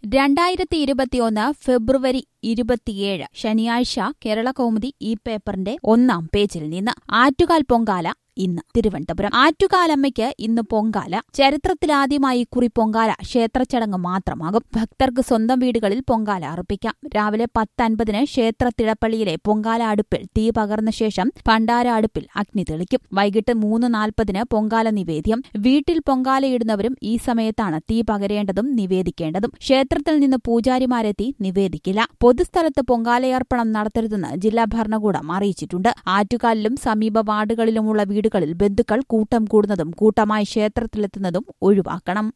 രണ്ടായിരത്തി ഇരുപത്തിയൊന്ന് ഫെബ്രുവരി ഇരുപത്തിയേഴ് ശനിയാഴ്ച കേരള കൗമുദി ഈ പേപ്പറിന്റെ ഒന്നാം പേജിൽ നിന്ന് ആറ്റുകാൽ പൊങ്കാല ഇന്ന് തിരുവനന്തപുരം ആറ്റുകാലമ്മയ്ക്ക് ഇന്ന് പൊങ്കാല ചരിത്രത്തിലാദ്യമായി കുറി പൊങ്കാല ക്ഷേത്രച്ചടങ്ങ് മാത്രമാകും ഭക്തർക്ക് സ്വന്തം വീടുകളിൽ പൊങ്കാല അർപ്പിക്കാം രാവിലെ പത്ത് അൻപതിന് ക്ഷേത്ര തിടപ്പള്ളിയിലെ പൊങ്കാല അടുപ്പിൽ തീ പകർന്ന ശേഷം പണ്ടാര അടുപ്പിൽ അഗ്നി തെളിക്കും വൈകിട്ട് മൂന്ന് നാൽപ്പതിന് പൊങ്കാല നിവേദ്യം വീട്ടിൽ പൊങ്കാലയിടുന്നവരും ഈ സമയത്താണ് തീ പകരേണ്ടതും നിവേദിക്കേണ്ടതും ക്ഷേത്രത്തിൽ നിന്ന് പൂജാരിമാരെത്തി നിവേദിക്കില്ല പൊതുസ്ഥലത്ത് പൊങ്കാലയർപ്പണം നടത്തരുതെന്ന് ജില്ലാ ഭരണകൂടം അറിയിച്ചിട്ടുണ്ട് ആറ്റുകാലിലും സമീപ വാർഡുകളിലുമുള്ള വീടുകളിൽ ബന്ധുക്കൾ കൂട്ടം കൂടുന്നതും കൂട്ടമായി ക്ഷേത്രത്തിലെത്തുന്നതും ഒഴിവാക്കണം